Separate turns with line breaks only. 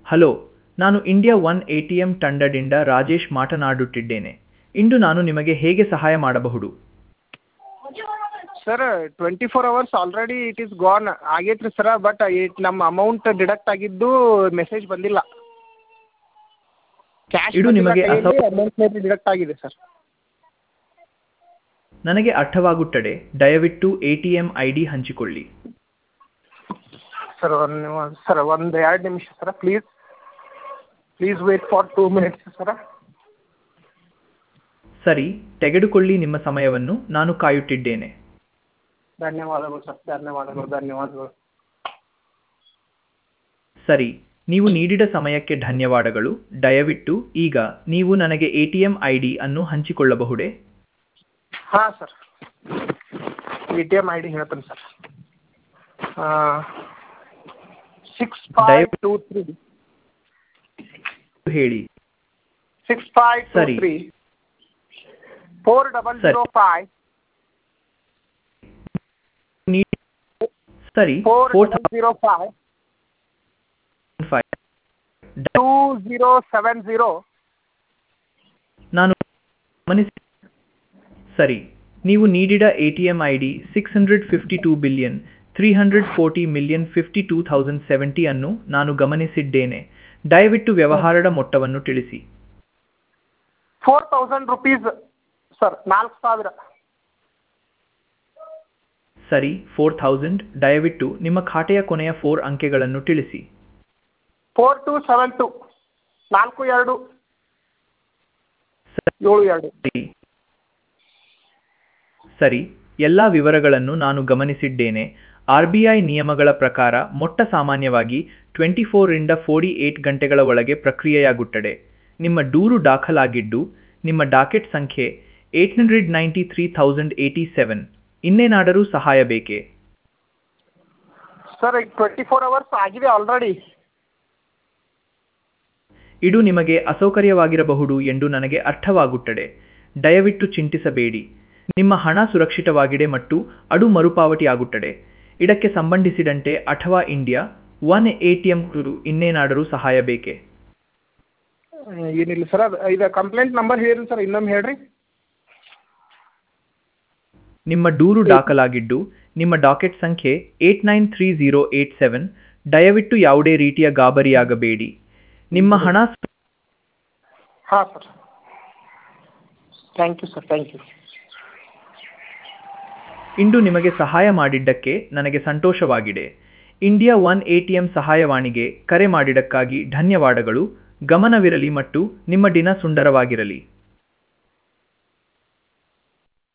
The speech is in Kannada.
ಹಲೋ ನಾನು India one A T M ತಂಡದಿಂದ ರಾಜೇಶ್ ಮಾತನಾಡುತ್ತಿದ್ದೇನೆ ಇಂದು ನಾನು ನಿಮಗೆ ಹೇಗೆ ಸಹಾಯ ಮಾಡಬಹುದು
sir twenty four hours already it is gone ಆಗೈತೆ ರೀ ಸರ ಬಟ್ ಇಟ್ ನಮ್ಮ ಅಮೌಂಟ್ ಡಿಡಕ್ಟ್ ಆಗಿದ್ದು ಮೆಸೇಜ್ ಬಂದಿಲ್ಲ ಕ್ಯಾಶ್
ಇದು ನಿಮಗೆ ಅಸೌ-
ಅಮೌಂಟ್ ಮೇಲೆ ಡಿಡಕ್ಟ್ ಆಗಿದೆ ಸರ್
ನನಗೆ ಅರ್ಥವಾಗುತ್ತದೆ ದಯವಿಟ್ಟು A T M I D ಹಂಚಿಕೊಳ್ಳಿ
ಸರ್ ಒಂದು ಸರ್ ಒಂದು ಎರಡು ನಿಮಿಷ sir please please wait for two minutes sir
ಸರಿ ತೆಗೆದುಕೊಳ್ಳಿ ನಿಮ್ಮ ಸಮಯವನ್ನು ನಾನು ಕಾಯುತ್ತಿದ್ದೇನೆ
ಧನ್ಯವಾದಗಳು ಸರ್ ಧನ್ಯವಾದಗಳು ಧನ್ಯವಾದಗಳು
ಸರಿ ನೀವು ನೀಡಿದ ಸಮಯಕ್ಕೆ ಧನ್ಯವಾದಗಳು ದಯವಿಟ್ಟು ಈಗ ನೀವು ನನಗೆ A T M I D ಅನ್ನು ಹಂಚಿಕೊಳ್ಳಬಹುದೇ
ಹಾಂ sir A T M I D ಹೇಳ್ತೇನೆ ಸರ್ ಸಿಕ್ಸ್ ಫೈವ್
ದಯವಿಟ್ಟು-
ಟೂ ತ್ರೀ
ಹೇಳಿ
ಸಿಕ್ಸ್ ಫೈವ್ ಟೂ
ಸರಿ.
ತ್ರೀ ಫೋರ್ ಡಬಲ್
ಸರಿ.
ಜೀರೋ ಫೈವ್
ನೀ- ಸರಿ
four
four
double zero five
five
two zero seven zero
ನಾನು ಗಮನಿಸಿ ಸರಿ ನೀವು ನೀಡಿದ A T M I D six hundred fifty two billion three hundred forty million fifty two thousand seventy ಅನ್ನು ನಾನು ಗಮನಿಸಿದ್ದೇನೆ ದಯವಿಟ್ಟು ವ್ಯವಹಾರದ ಮೊತ್ತವನ್ನು ತಿಳಿಸಿ
ಫೋರ್ ತೌಸಂಡ್ ರುಪೀಸ್ ಸರ್ ನಾಲ್ಕು ಸಾವಿರ
ಸರಿ ಫೋರ್ ಥೌಸಂಡ್ ದಯವಿಟ್ಟು ನಿಮ್ಮ ಖಾತೆಯ ಕೊನೆಯ ಫೋರ್ ಅಂಕೆಗಳನ್ನು ತಿಳಿಸಿ
ಫೋರ್ ಟು ಸೆವೆನ್ ಟು ನಾಲ್ಕು ಎರಡು ಏಳು ಎರಡು
ಸರಿ ಸರಿ ಎಲ್ಲ ವಿವರಗಳನ್ನು ನಾನು ಗಮನಿಸಿದ್ದೇನೆ ಆರ್ ಬಿ ಐ ನಿಯಮಗಳ ಪ್ರಕಾರ ಮೊಟ್ಟ ಸಾಮಾನ್ಯವಾಗಿ ಟ್ವೆಂಟಿ ಫೋರಿಂದ ಫೋರ್ಟಿ ಏಟ್ ಗಂಟೆಗಳ ಒಳಗೆ ಪ್ರಕ್ರಿಯೆಯಾಗುತ್ತದೆ ನಿಮ್ಮ ದೂರು ದಾಖಲಾಗಿದ್ದು ನಿಮ್ಮ ಡಾಕೆಟ್ ಸಂಖ್ಯೆ eight hundred ninety three thousand eighty seven ಇನ್ನೇನಾದರೂ ಸಹಾಯ ಬೇಕೇ
ಸರ್ ಈಗ ಟ್ವೆಂಟಿ ಫೋರ್ ಅವರ್ಸ್ ಆಗಿದೆ ಆಲ್ರೆಡಿ
ಇದು ನಿಮಗೆ ಅಸೌಕರ್ಯವಾಗಿರಬಹುದು ಎಂದು ನನಗೆ ಅರ್ಥವಾಗುತ್ತದೆ ದಯವಿಟ್ಟು ಚಿಂತಿಸಬೇಡಿ ನಿಮ್ಮ ಹಣ ಸುರಕ್ಷಿತವಾಗಿದೆ ಮತ್ತು ಅದು ಮರುಪಾವತಿಯಾಗುತ್ತದೆ ಇದಕ್ಕೆ ಸಂಬಂಧಿಸಿದಂತೆ ಅಥವಾ India one A T M ಇನ್ನೇನಾದರೂ ಸಹಾಯ ಬೇಕೇ
ಏನಿಲ್ಲ ಸರ್ ಅದು ಇದು ಕಂಪ್ಲೇಂಟ್ ನಂಬರ್ ಹೇಳಿರಿ ಸರ್ ಇನ್ನೊಮ್ಮೆ ಹೇಳ್ರಿ
ನಿಮ್ಮ ದೂರು ದಾಖಲಾಗಿದ್ದು ನಿಮ್ಮ ಡಾಕೆಟ್ ಸಂಖ್ಯೆ eight nine three zero eight seven ದಯವಿಟ್ಟು ಯಾವುದೇ ರೀತಿಯ ಗಾಬರಿಯಾಗಬೇಡಿ ನಿಮ್ಮ ಹಣ ಸು-
ಹಾಂ sir thank you sir thank you
ಇಂದು ನಿಮಗೆ ಸಹಾಯ ಮಾಡಿದ್ದಕ್ಕೆ ನನಗೆ ಸಂತೋಷವಾಗಿದೆ India one A T M ಸಹಾಯವಾಣಿಗೆ ಕರೆ ಮಾಡಿದ್ದಕ್ಕಾಗಿ ಧನ್ಯವಾದಗಳು ಗಮನವಿರಲಿ ಮತ್ತು ನಿಮ್ಮ ದಿನ ಸುಂದರವಾಗಿರಲಿ